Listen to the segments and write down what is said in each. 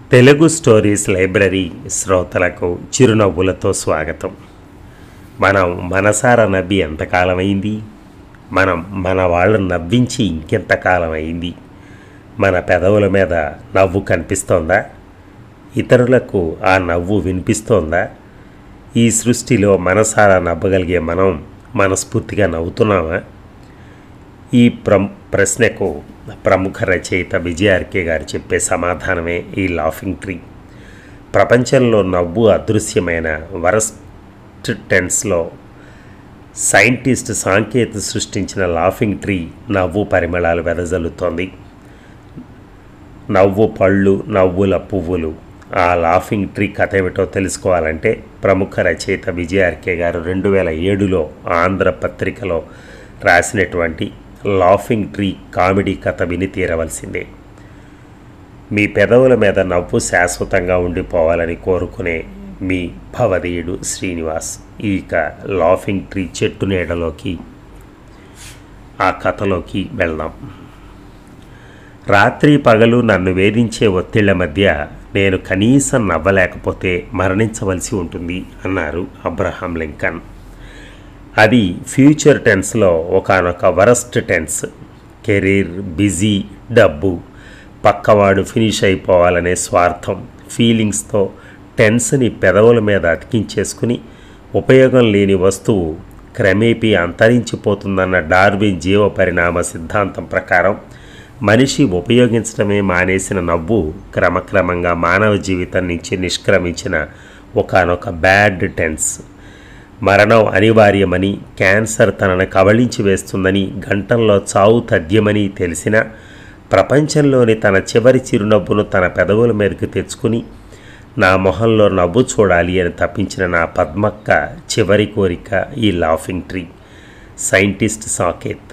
Telugu stories library శ్రోతలకు చిరునవ్వులతో స్వాగతం మనం మనసారా నవ్వి ఎంతకాలం అయింది మనం మన వాళ్ళు నవ్వించి ఇంకెంతకాలం అయింది మన పెదవుల మీద నవ్వు కనిపిస్తోందా ఇతరులకు ఆ నవ్వు వినిపిస్తోందా ఈ సృష్టిలో మనసారా నవ్వగలిగే మనం మనస్ఫూర్తిగా నవ్వుతున్నామా ఈ ప్ర ప్రశ్నకు ప్రముఖ రచయిత విజయార్కే గారు చెప్పే సమాధానమే ఈ లాఫింగ్ ట్రీ ప్రపంచంలో నవ్వు అదృశ్యమైన వరస్ట్ టెన్స్లో సైంటిస్ట్ సాంకేతిక సృష్టించిన లాఫింగ్ ట్రీ నవ్వు పరిమళాలు వెదజల్లుతోంది నవ్వు పళ్ళు నవ్వుల పువ్వులు ఆ లాఫింగ్ ట్రీ కథ ఏమిటో తెలుసుకోవాలంటే ప్రముఖ రచయిత విజయార్కే గారు రెండు వేల ఏడులో ఆంధ్ర పత్రికలో రాసినటువంటి లాఫింగ్ ట్రీ కామెడీ కథ విని తీరవలసిందే మీ పెదవుల మీద నవ్వు శాశ్వతంగా ఉండిపోవాలని కోరుకునే మీ భవదీయుడు శ్రీనివాస్ ఇక లాఫింగ్ ట్రీ చెట్టు నీడలోకి ఆ కథలోకి వెళ్దాం రాత్రి పగలు నన్ను వేధించే ఒత్తిళ్ల మధ్య నేను కనీసం నవ్వలేకపోతే మరణించవలసి ఉంటుంది అన్నారు అబ్రహాం లింకన్ అది ఫ్యూచర్ టెన్స్లో ఒకనొక వరస్ట్ టెన్స్ కెరీర్ బిజీ డబ్బు పక్కవాడు ఫినిష్ అయిపోవాలనే స్వార్థం ఫీలింగ్స్తో టెన్స్ని పెదవుల మీద అతికించేసుకుని ఉపయోగం లేని వస్తువు క్రమేపీ అంతరించిపోతుందన్న డార్విన్ జీవ పరిణామ సిద్ధాంతం ప్రకారం మనిషి ఉపయోగించడమే మానేసిన నవ్వు క్రమక్రమంగా మానవ జీవితం నుంచి నిష్క్రమించిన ఒకనొక బ్యాడ్ టెన్స్ మరణం అనివార్యమని క్యాన్సర్ తనను కబళించి వేస్తుందని గంటల్లో చావు తథ్యమని తెలిసిన ప్రపంచంలోని తన చివరి చిరునవ్వును తన పెదవుల మీదకి తెచ్చుకుని నా మొహంలో నవ్వు చూడాలి అని తప్పించిన నా పద్మక్క చివరి కోరిక ఈ లాఫింగ్ ట్రీ సైంటిస్ట్ సాకేత్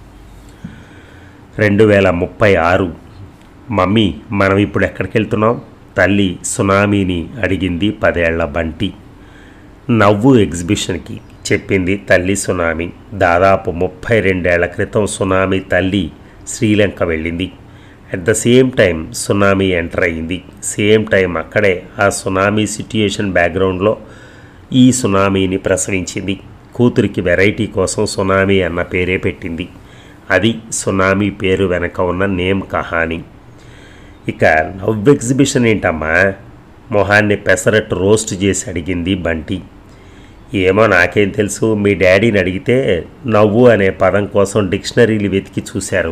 రెండు వేల ముప్పై ఆరు మమ్మీ మనం ఇప్పుడు ఎక్కడికి వెళ్తున్నాం తల్లి సునామీని అడిగింది పదేళ్ల బంటి నవ్వు ఎగ్జిబిషన్కి చెప్పింది తల్లి సునామీ దాదాపు ముప్పై రెండేళ్ల క్రితం సునామీ తల్లి శ్రీలంక వెళ్ళింది at the same time tsunami enter అయ్యింది సేమ్ టైం అక్కడే ఆ సునామీ సిట్యుయేషన్ బ్యాక్గ్రౌండ్లో ఈ సునామీని ప్రసవించింది కూతురికి వెరైటీ కోసం సునామీ అన్న పేరే పెట్టింది అది సునామీ పేరు వెనక ఉన్న నేమ్ కహాని ఇక నవ్వు ఎగ్జిబిషన్ ఏంటమ్మా మొహాన్ని పెసరట్టు రోస్ట్ చేసి అడిగింది బంటి ఏమో నాకేం తెలుసు మీ డాడీని అడిగితే నవ్వు అనే పదం కోసం డిక్షనరీలు వెతికి చూశారు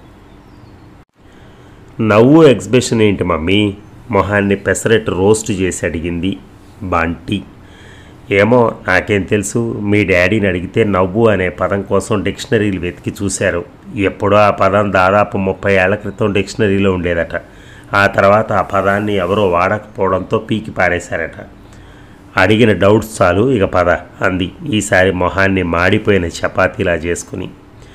నవ్వు ఎగ్జిబిషన్ ఏంటి మమ్మీ మొహాన్ని పెసరట్టు రోస్ట్ చేసి అడిగింది బంటి ఏమో నాకేం తెలుసు మీ డాడీని అడిగితే నవ్వు అనే పదం కోసం డిక్షనరీలు వెతికి చూశారు ఎప్పుడో ఆ పదం దాదాపు ముప్పై ఏళ్ల క్రితం డిక్షనరీలో ఉండేదట ఆ తర్వాత ఆ పదాన్ని ఎవరో వాడకపోవడంతో పీకి పారేశారట అడిగిన డౌట్స్ చాలు ఇక పద అంది ఈసారి మొహాన్ని మాడిపోయిన చపాతీలా చేసుకుని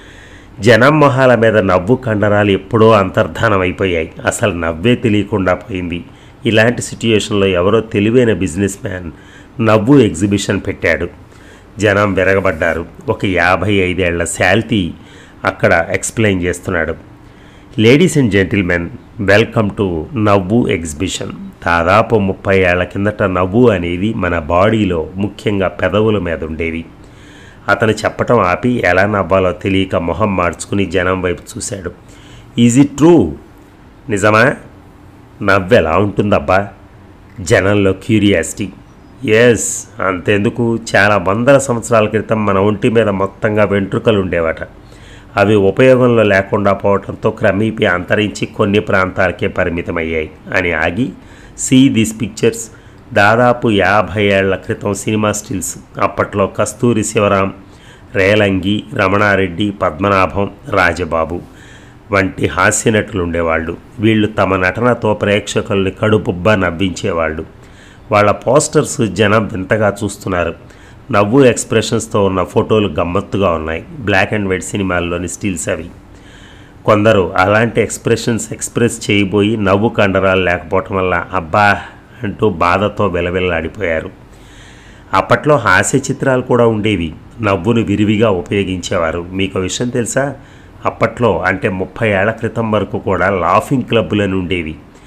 జనం మొహాల మీద నవ్వు కండరాలు ఎప్పుడో అంతర్ధానం అయిపోయాయి అసలు నవ్వే తెలియకుండా పోయింది ఇలాంటి సిట్యుయేషన్లో ఎవరో తెలివైన బిజినెస్ మ్యాన్ నవ్వు ఎగ్జిబిషన్ పెట్టాడు జనం విరగబడ్డారు ఒక యాభై ఐదేళ్ల శాల్తీ అక్కడ ఎక్స్ప్లెయిన్ చేస్తున్నాడు ladies and gentlemen welcome to నవ్వు ఎగ్జిబిషన్ దాదాపు ముప్పై ఏళ్ల కిందట నవ్వు అనేది మన బాడీలో ముఖ్యంగా పెదవుల మీద ఉండేవి అతను చెప్పటం ఆపి ఎలా నవ్వాలో తెలియక మొహం మార్చుకుని జనం వైపు చూశాడు ఈజ్ ఇట్ ట్రూ నిజమా నవ్వు ఎలా ఉంటుందబ్బా జనంలో క్యూరియాసిటీ ఎస్ అంతెందుకు చాలా వందల సంవత్సరాల క్రితం మన ఒంటి మీద మొత్తంగా వెంట్రుకలు ఉండేవట అవి ఉపయోగంలో లేకుండా పోవడంతో క్రమేపీ అంతరించి కొన్ని ప్రాంతాలకే పరిమితమయ్యాయి అని ఆగి సీ దీస్ పిక్చర్స్ దాదాపు యాభై ఏళ్ల క్రితం సినిమా స్టిల్స్ అప్పట్లో కస్తూరి శివరాం రేలంగి రమణారెడ్డి పద్మనాభం రాజబాబు వంటి హాస్యనటులు ఉండేవాళ్ళు వీళ్ళు తమ నటనతో ప్రేక్షకుల్ని కడుపుబ్బా నవ్వించేవాళ్ళు వాళ్ళ పోస్టర్స్ జనం వింతగా చూస్తున్నారు నవ్వు ఎక్స్ప్రెషన్స్తో ఉన్న ఫోటోలు గమ్మత్తుగా ఉన్నాయి బ్లాక్ అండ్ వైట్ సినిమాల్లోని స్టిల్స్ అవి కొందరు అలాంటి ఎక్స్ప్రెషన్స్ ఎక్స్ప్రెస్ చేయబోయి నవ్వు కండరాలు లేకపోవటం వల్ల అబ్బా అంటూ బాధతో వెలవెల్లాడిపోయారు అప్పట్లో హాస్య చిత్రాలు కూడా ఉండేవి నవ్వును విరివిగా ఉపయోగించేవారు మీకు విషయం తెలుసా అప్పట్లో అంటే ముప్పై ఏళ్ల క్రితం వరకు కూడా లాఫింగ్ క్లబ్బులను ఉండేవి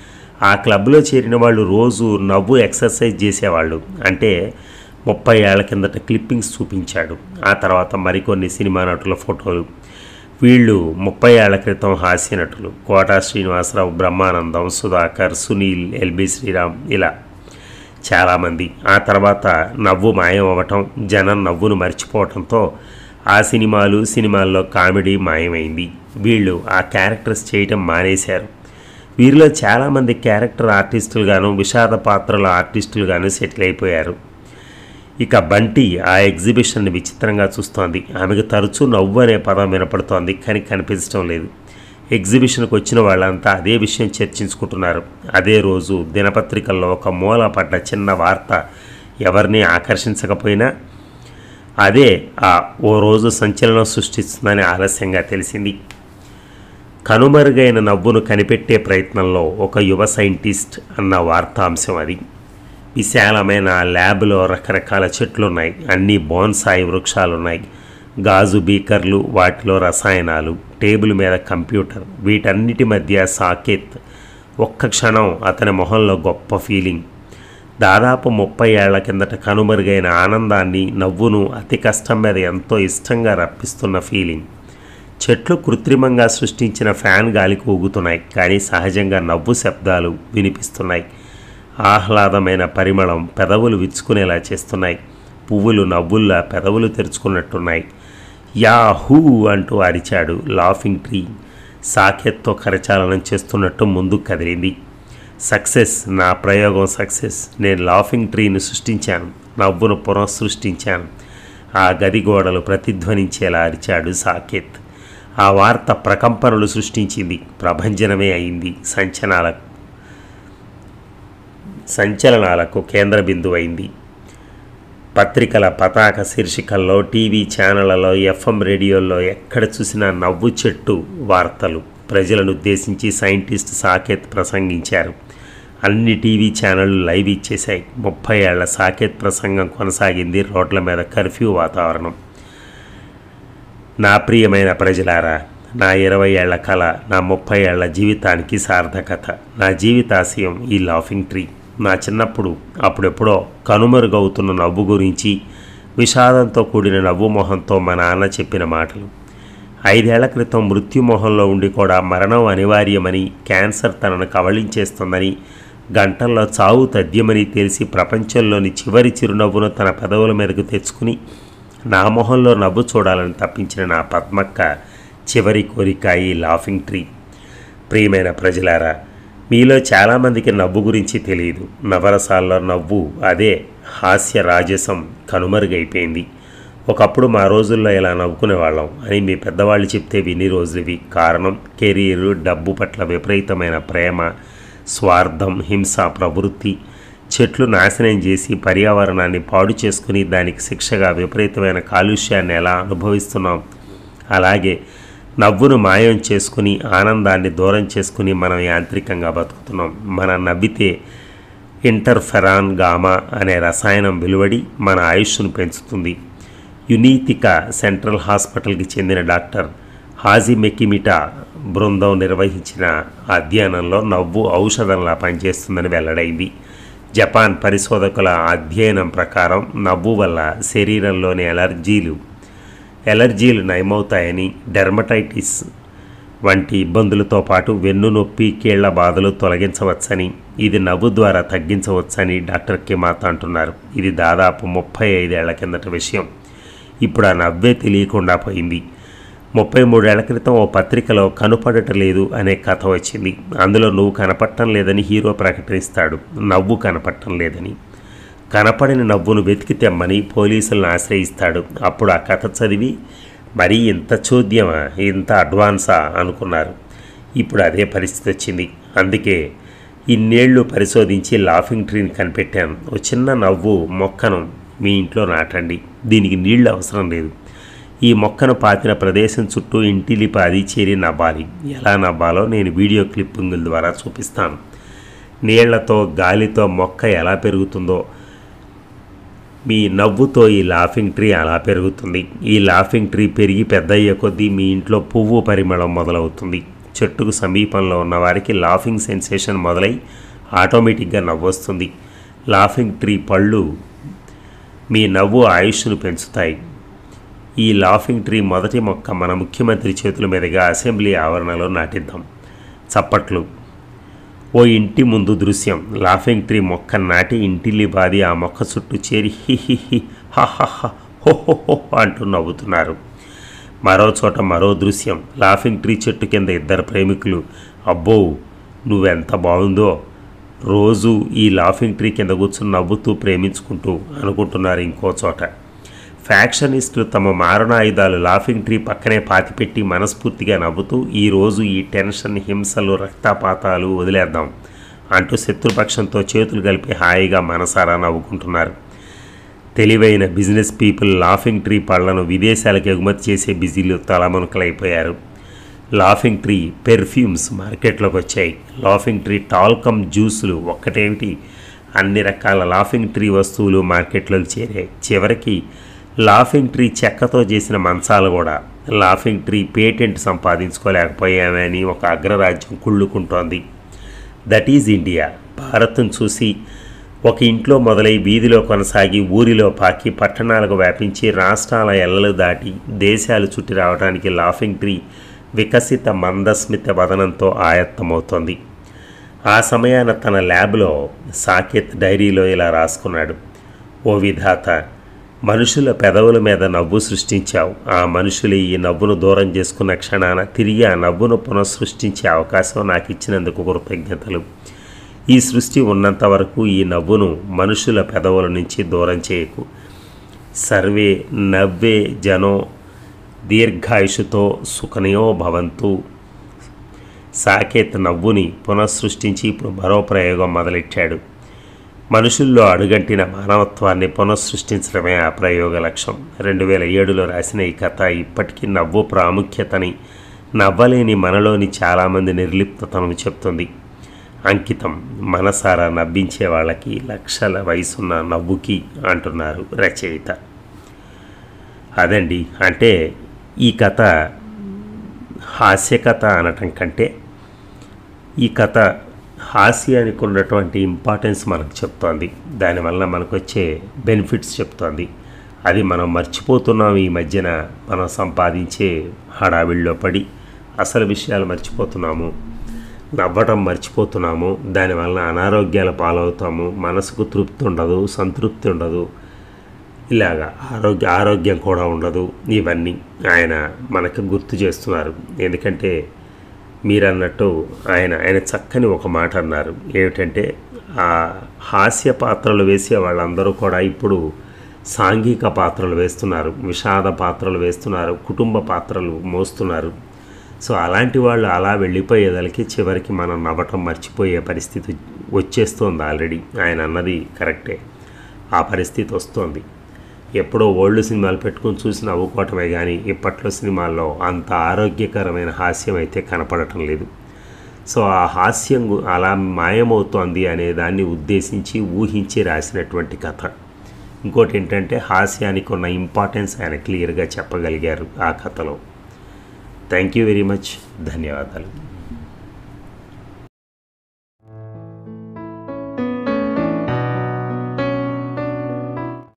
ఆ క్లబ్లో చేరిన వాళ్ళు రోజు నవ్వు ఎక్సర్సైజ్ చేసేవాళ్ళు అంటే ముప్పై ఏళ్ల కిందట క్లిప్పింగ్స్ చూపించాడు ఆ తర్వాత మరికొన్ని సినిమా నటుల ఫోటోలు వీళ్ళు ముప్పై ఏళ్ల క్రితం హాస్య నటులు కోటా శ్రీనివాసరావు బ్రహ్మానందం సుధాకర్ సునీల్ ఎల్బి శ్రీరామ్ ఇలా చాలామంది ఆ తర్వాత నవ్వు మాయం అవ్వటం జనం నవ్వును మర్చిపోవటంతో ఆ సినిమాలు సినిమాల్లో కామెడీ మాయమైంది వీళ్ళు ఆ క్యారెక్టర్స్ చేయటం మానేశారు వీరిలో చాలామంది క్యారెక్టర్ ఆర్టిస్టులుగాను విషాద పాత్రల ఆర్టిస్టులుగాను సెటిల్ అయిపోయారు ఇక బంటి ఆ ఎగ్జిబిషన్ని విచిత్రంగా చూస్తోంది ఆమెకు తరచూ నవ్వు అనే పదం వినపడుతోంది కానీ కనిపించడం లేదు ఎగ్జిబిషన్కి వచ్చిన వాళ్ళంతా అదే విషయం చర్చించుకుంటున్నారు అదే రోజు దినపత్రికల్లో ఒక మూల పడ్డ చిన్న వార్త ఎవరిని ఆకర్షించకపోయినా అదే ఆ ఓ రోజు సంచలనం సృష్టిస్తుందని ఆలస్యంగా తెలిసింది కనుమరుగైన నవ్వును కనిపెట్టే ప్రయత్నంలో ఒక యువ సైంటిస్ట్ అన్న వార్తాంశం అది విశాలమైన ల్యాబ్లో రకరకాల చెట్లున్నాయి అన్ని బోన్సాయి వృక్షాలున్నాయి గాజు బీకర్లు వాటిలో రసాయనాలు టేబుల్ మీద కంప్యూటర్ వీటన్నిటి మధ్య సాకేత్ ఒక్క క్షణం అతని మొహంలో గొప్ప ఫీలింగ్ దాదాపు ముప్పై ఏళ్ల కిందట కనుమరుగైన ఆనందాన్ని నవ్వును అతి కష్టం మీద ఎంతో ఇష్టంగా రప్పిస్తున్న ఫీలింగ్ చెట్లు కృత్రిమంగా సృష్టించిన ఫ్యాన్ గాలికి ఊగుతున్నాయి కానీ సహజంగా నవ్వు శబ్దాలు వినిపిస్తున్నాయి ఆహ్లాదమైన పరిమళం పెదవులు విచ్చుకునేలా చేస్తున్నాయి పువ్వులు నవ్వుల్లా పెదవులు తెరుచుకున్నట్టున్నాయి యా హూ అంటూ అరిచాడు లాఫింగ్ ట్రీ సాకెత్తో కరచాలనం చేస్తున్నట్టు ముందుకు కదిలింది సక్సెస్ నా ప్రయోగం సక్సెస్ నేను లాఫింగ్ ట్రీని సృష్టించాను నవ్వును పునః సృష్టించాను ఆ గది గోడలు ప్రతిధ్వనించేలా అరిచాడు సాకేత్ ఆ వార్త ప్రకంపనలు సృష్టించింది ప్రభంజనమే అయింది సంచనాలకు సంచలనాలకు కేంద్ర బిందువైంది పత్రికల పతాక శీర్షికల్లో టీవీ ఛానళ్లలో ఎఫ్ఎం రేడియోల్లో ఎక్కడ చూసినా నవ్వు చెట్టు వార్తలు ప్రజలను ఉద్దేశించి సైంటిస్ట్ సాకేత్ ప్రసంగించారు అన్ని టీవీ ఛానళ్లు లైవ్ ఇచ్చేశాయి ముప్పై ఏళ్ల సాకేత్ ప్రసంగం కొనసాగింది రోడ్ల మీద కర్ఫ్యూ వాతావరణం నా ప్రియమైన ప్రజలారా నా ఇరవై ఏళ్ల కళ నా ముప్పై ఏళ్ల జీవితానికి సార్థకత నా జీవితాశయం ఈ లాఫింగ్ ట్రీ నా చిన్నప్పుడు అప్పుడెప్పుడో కనుమరుగవుతున్న నవ్వు గురించి విషాదంతో కూడిన నవ్వు మొహంతో మా నాన్న చెప్పిన మాటలు ఐదేళ్ల క్రితం మృత్యుమోహంలో ఉండి కూడా మరణం అనివార్యమని క్యాన్సర్ తనను కవళించేస్తుందని గంటల్లో చావు తథ్యమని తెలిసి ప్రపంచంలోని చివరి చిరునవ్వును తన పెదవుల మీదకు తెచ్చుకుని నా మొహంలో నవ్వు చూడాలని తప్పించిన నా పద్మక్క చివరి కోరిక ఈ లాఫింగ్ ట్రీ ప్రియమైన ప్రజలారా మీలో చాలామందికి నవ్వు గురించి తెలియదు నవరసాల్లో నవ్వు అదే హాస్య రాజసం కనుమరుగైపోయింది ఒకప్పుడు మా రోజుల్లో ఇలా నవ్వుకునేవాళ్ళం అని మీ పెద్దవాళ్ళు చెప్తే విని రోజులవి కారణం కెరీరు డబ్బు పట్ల విపరీతమైన ప్రేమ స్వార్థం హింస ప్రవృత్తి చెట్లు నాశనం చేసి పర్యావరణాన్ని పాడు చేసుకుని దానికి శిక్షగా విపరీతమైన కాలుష్యాన్ని ఎలా అనుభవిస్తున్నాం అలాగే నవ్వును మాయం చేసుకుని ఆనందాన్ని దూరం చేసుకుని మనం యాంత్రికంగా బతుకుతున్నాం మనం నవ్వితే ఇంటర్ఫెరాన్ గామా అనే రసాయనం వెలువడి మన ఆయుష్ను పెంచుతుంది యునీతిక సెంట్రల్ హాస్పిటల్కి చెందిన డాక్టర్ హాజీ మెకిమిటా బృందం నిర్వహించిన అధ్యయనంలో నవ్వు ఔషధంలా పనిచేస్తుందని వెల్లడైంది జపాన్ పరిశోధకుల అధ్యయనం ప్రకారం నవ్వు వల్ల శరీరంలోని ఎలర్జీలు ఎలర్జీలు నయమవుతాయని డెర్మటైటిస్ వంటి ఇబ్బందులతో పాటు వెన్ను నొప్పి కీళ్ల బాధలు తొలగించవచ్చని ఇది నవ్వు ద్వారా తగ్గించవచ్చని డాక్టర్ కిమాత అంటున్నారు ఇది దాదాపు ముప్పై ఐదేళ్ల కిందట విషయం ఇప్పుడు ఆ నవ్వే తెలియకుండా పోయింది ముప్పై మూడేళ్ల క్రితం ఓ పత్రికలో కనుపడటలేదు అనే కథ వచ్చింది అందులో నువ్వు కనపడటం లేదని హీరో ప్రకటిస్తాడు నవ్వు కనపడటం లేదని కనపడిన నవ్వును వెతికి తెమ్మని పోలీసులను ఆశ్రయిస్తాడు అప్పుడు ఆ కథ చదివి మరీ ఇంత చోద్యమా ఇంత అడ్వాన్సా అనుకున్నారు ఇప్పుడు అదే పరిస్థితి వచ్చింది అందుకే ఇన్నేళ్లు పరిశోధించి లాఫింగ్ ట్రీని కనిపెట్టాను ఓ చిన్న నవ్వు మొక్కను మీ ఇంట్లో నాటండి దీనికి నీళ్లు అవసరం లేదు ఈ మొక్కను పాతిన ప్రదేశం చుట్టూ ఇంటిలిపి అది చేరి నవ్వాలి ఎలా నవ్వాలో నేను వీడియో క్లిప్పింగుల ద్వారా చూపిస్తాను నీళ్లతో గాలితో మొక్క ఎలా పెరుగుతుందో మీ నవ్వుతో ఈ లాఫింగ్ ట్రీ అలా పెరుగుతుంది ఈ లాఫింగ్ ట్రీ పెరిగి పెద్దయ్యే కొద్దీ మీ ఇంట్లో పువ్వు పరిమళం మొదలవుతుంది చెట్టుకు సమీపంలో ఉన్న వారికి లాఫింగ్ సెన్సేషన్ మొదలై ఆటోమేటిక్గా నవ్వు వస్తుంది లాఫింగ్ ట్రీ పళ్ళు మీ నవ్వు ఆయుష్ను పెంచుతాయి ఈ లాఫింగ్ ట్రీ మొదటి మొక్క మన ముఖ్యమంత్రి చేతుల మీదుగా అసెంబ్లీ ఆవరణలో నాటిద్దాం చప్పట్లు ఓ ఇంటి ముందు దృశ్యం లాఫింగ్ ట్రీ మొక్క నాటి ఇంటిల్లి బాది ఆ మొక్క చుట్టూ చేరి హి హి హి హ హ హ హో హో హో అంటూ నవ్వుతున్నారు మరో చోట మరో దృశ్యం లాఫింగ్ ట్రీ చెట్టు కింద ఇద్దరు ప్రేమికులు అబ్బో నువ్వెంత బాగుందో రోజు ఈ లాఫింగ్ ట్రీ కింద కూర్చుని నవ్వుతూ ప్రేమించుకుంటూ అనుకుంటున్నారు ఇంకో చోట ఫ్యాక్షనిస్టులు తమ మారణాయుధాలు లాఫింగ్ ట్రీ పక్కనే పాతిపెట్టి మనస్ఫూర్తిగా నవ్వుతూ ఈరోజు ఈ టెన్షన్ హింసలు రక్తపాతాలు వదిలేద్దాం అంటూ శత్రుపక్షంతో చేతులు కలిపి హాయిగా మనసారా నవ్వుకుంటున్నారు తెలివైన బిజినెస్ పీపుల్ లాఫింగ్ ట్రీ పళ్లను విదేశాలకు ఎగుమతి చేసే బిజీలు తలమునకలైపోయారు లాఫింగ్ ట్రీ పెర్ఫ్యూమ్స్ మార్కెట్లోకి వచ్చాయి లాఫింగ్ ట్రీ టాల్కమ్ జ్యూసులు ఒక్కటేమిటి అన్ని రకాల లాఫింగ్ ట్రీ వస్తువులు మార్కెట్లోకి చేరాయి చివరికి లాఫింగ్ ట్రీ చెక్కతో చేసిన మంచాలు కూడా లాఫింగ్ ట్రీ పేటెంట్ సంపాదించుకోలేకపోయామని ఒక అగ్రరాజ్యం కుళ్ళుకుంటోంది దట్ ఈజ్ ఇండియా భారత్ను చూసి ఒక ఇంట్లో మొదలై వీధిలో కొనసాగి ఊరిలో పాకి పట్టణాలకు వ్యాపించి రాష్ట్రాల ఎల్లలు దాటి దేశాలు చుట్టి రావడానికి లాఫింగ్ ట్రీ వికసిత మందస్మిత వదనంతో ఆయత్తమవుతోంది ఆ సమయాన తన ల్యాబ్లో సాకేత్ డైరీలో ఇలా రాసుకున్నాడు ఓ విధాత మనుషుల పెదవుల మీద నవ్వు సృష్టించావు ఆ మనుషులు ఈ నవ్వును దూరం చేసుకున్న క్షణాన తిరిగి ఆ నవ్వును పునఃసృష్టించే అవకాశం నాకు ఇచ్చినందుకు కృతజ్ఞతలు ఈ సృష్టి ఉన్నంత వరకు ఈ నవ్వును మనుషుల పెదవుల నుంచి దూరం చేయకు సర్వే నవ్వే జనో దీర్ఘాయుషుతో సుఖనయో భవంతు సాకేత్ నవ్వుని పునఃసృష్టించి ఇప్పుడు మరో ప్రయోగం మొదలెట్టాడు మనుషుల్లో అడుగంటిన మానవత్వాన్ని పునఃసృష్టించడమే ఆ ప్రయోగ లక్ష్యం రెండు వేల ఏడులో రాసిన ఈ కథ ఇప్పటికీ నవ్వు ప్రాముఖ్యతని నవ్వలేని మనలోని చాలామంది నిర్లిప్తతను చెప్తుంది అంకితం మనసారా నవ్వించే వాళ్ళకి లక్షల వయసున్న నవ్వుకి అంటున్నారు రచయిత అదండి అంటే ఈ కథ హాస్య కథ అనటం కంటే ఈ కథ హాస్యానికి ఉన్నటువంటి ఇంపార్టెన్స్ మనకు చెప్తోంది దానివల్ల మనకు వచ్చే బెనిఫిట్స్ చెప్తోంది అది మనం మర్చిపోతున్నాం ఈ మధ్యన మనం సంపాదించే హడావిడిలో పడి అసలు విషయాలు మర్చిపోతున్నాము నవ్వటం మర్చిపోతున్నాము దానివల్ల అనారోగ్యాల పాలవుతాము మనసుకు తృప్తి ఉండదు సంతృప్తి ఉండదు ఇలాగా ఆరోగ్య ఆరోగ్యం కూడా ఉండదు ఇవన్నీ ఆయన మనకు గుర్తు చేస్తున్నారు ఎందుకంటే మీరు అన్నట్టు ఆయన ఆయన చక్కని ఒక మాట అన్నారు ఏమిటంటే ఆ హాస్య పాత్రలు వేసే వాళ్ళందరూ కూడా ఇప్పుడు సాంఘిక పాత్రలు వేస్తున్నారు విషాద పాత్రలు వేస్తున్నారు కుటుంబ పాత్రలు మోస్తున్నారు సో అలాంటి వాళ్ళు అలా వెళ్ళిపోయేదానికి చివరికి మనం నవ్వటం మర్చిపోయే పరిస్థితి వచ్చేస్తోంది ఆల్రెడీ ఆయన అన్నది కరెక్టే ఆ పరిస్థితి వస్తోంది ఎప్పుడో ఓల్డ్ సినిమాలు పెట్టుకొని చూసి నవ్వుకోవటమే కానీ ఇప్పట్లో సినిమాల్లో అంత ఆరోగ్యకరమైన హాస్యం అయితే కనపడటం లేదు సో ఆ హాస్యం గు- అలా మాయమవుతోంది అనే దాన్ని ఉద్దేశించి ఊహించి రాసినటువంటి కథ ఇంకోటి ఏంటంటే హాస్యానికి ఉన్న ఇంపార్టెన్స్ ఆయన క్లియర్గా చెప్పగలిగారు ఆ కథలో థ్యాంక్ యూ వెరీ మచ్ ధన్యవాదాలు